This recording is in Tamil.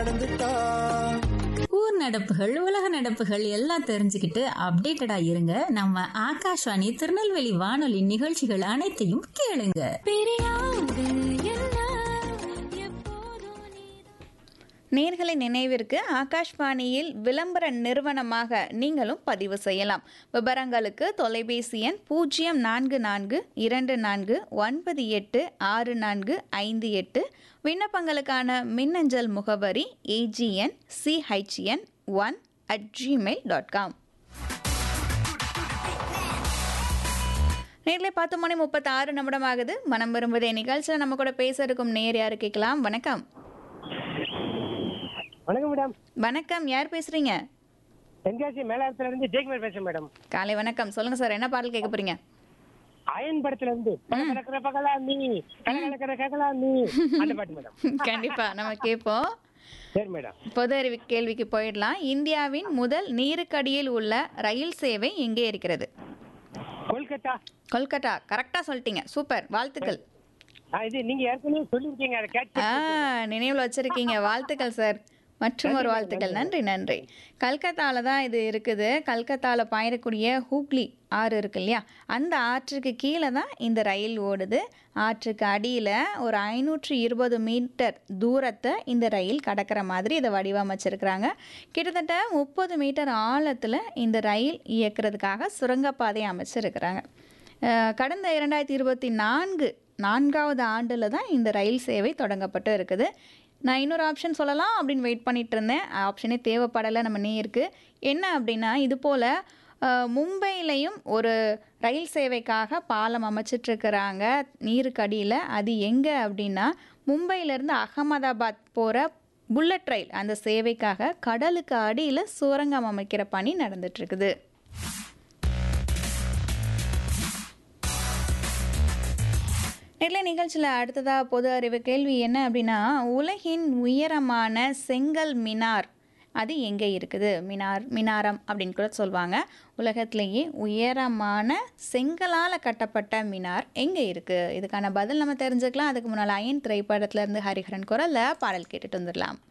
ஊர் நடப்புகள் உலக நடப்புகள் எல்லாம் தெரிஞ்சுக்கிட்டு அப்டேட்டடா இருங்க நம்ம ஆகாஷ்வாணி திருநெல்வேலி வானொலி நிகழ்ச்சிகள் அனைத்தையும் கேளுங்க நேர்களை நினைவிற்கு ஆகாஷ்வாணியில் விளம்பர நிறுவனமாக நீங்களும் பதிவு செய்யலாம் விவரங்களுக்கு தொலைபேசி எண் பூஜ்ஜியம் நான்கு நான்கு இரண்டு நான்கு ஒன்பது எட்டு ஆறு நான்கு ஐந்து எட்டு விண்ணப்பங்களுக்கான மின்னஞ்சல் முகவரி AGN CHN one at Gmail dot com நேரில் பத்து மணி முப்பத்தாறு நிமிடம் ஆகுது மனம் விரும்புதே நிகழ்ச்சியில் நம்ம கூட பேச இருக்கும் நேர் யாரு கேட்கலாம் வணக்கம் வணக்கம் மேடம் வணக்கம் யார் பேசுறீங்க தென்காசி மேலாளத்துல இருந்து ஜெயக்குமார் பேசுறேன் மேடம் காலை வணக்கம் சொல்லுங்க சார் என்ன பாடல் கேட்க போறீங்க அயன் படத்துல இருந்து பல கலக்கிற பகலா நீ கல கலக்கிற ககலா நீ அந்த பாட்டு மேடம் கண்டிப்பா நம்ம கேட்போம் சரி மேடம் பொது அறிவு கேள்விக்கு போயிடலாம் இந்தியாவின் முதல் நீருக்கடியில் உள்ள ரயில் சேவை எங்கே இருக்கிறது கொல்கத்தா கொல்கத்தா கரெக்டா சொல்லிட்டீங்க சூப்பர் வாழ்த்துக்கள் ஆ, இது நீங்க ஏற்கனவே சொல்லிருக்கீங்க அதை கேட்ச் ஆ நினைவில் வச்சிருக்கீங்க வாழ்த்துக்கள் சார் மற்றும் ஒரு வாழ்த்துக்கள் நன்றி நன்றி கல்கத்தால தான் இது இருக்குது கல்கத்தால பாயக்கூடிய ஹூக்ளி ஆறு இருக்கு இல்லையா அந்த ஆற்றுக்கு கீழே தான் இந்த ரயில் ஓடுது ஆற்றுக்கு அடியில் ஒரு ஐநூற்றி இருபது மீட்டர் தூரத்தை இந்த ரயில் கடக்கிற மாதிரி இதை வடிவமைச்சிருக்கிறாங்க கிட்டத்தட்ட முப்பது மீட்டர் ஆழத்தில் இந்த ரயில் இயக்குறதுக்காக சுரங்கப்பாதை அமைச்சிருக்கிறாங்க அஹ் கடந்த இரண்டாயிரத்தி இருபத்தி நான்கு நான்காவது ஆண்டில் தான் இந்த ரயில் சேவை தொடங்கப்பட்டு இருக்குது நான் இன்னொரு ஆப்ஷன் சொல்லலாம் அப்படின்னு வெயிட் பண்ணிட்டு இருந்தேன் ஆப்ஷனே தேவைப்படலை நம்ம நேருக்கு என்ன அப்படின்னா இது போல் மும்பையிலையும் ஒரு ரயில் சேவைக்காக பாலம் அமைச்சிட்ருக்கிறாங்க நீருக்கடியில் அது எங்கே அப்படின்னா மும்பையிலேருந்து அகமதாபாத் போகிற புல்லட் ரயில் அந்த சேவைக்காக கடலுக்கு அடியில் சுரங்கம் அமைக்கிற பணி நடந்துட்டுருக்குது நெல்லை நிகழ்ச்சியில் அடுத்ததாக பொது அறிவு கேள்வி என்ன அப்படின்னா உலகின் உயரமான செங்கல் மினார் அது எங்கே இருக்குது மினார் மினாரம் அப்படின்னு கூட சொல்லுவாங்க உலகத்திலேயே உயரமான செங்கலால் கட்டப்பட்ட மினார் எங்கே இருக்குது இதுக்கான பதில் நம்ம தெரிஞ்சுக்கலாம் அதுக்கு முன்னால் அயன் திரைப்படத்துல இருந்து ஹரிஹரன் குரலில் பாடல் கேட்டுட்டு வந்துடலாம்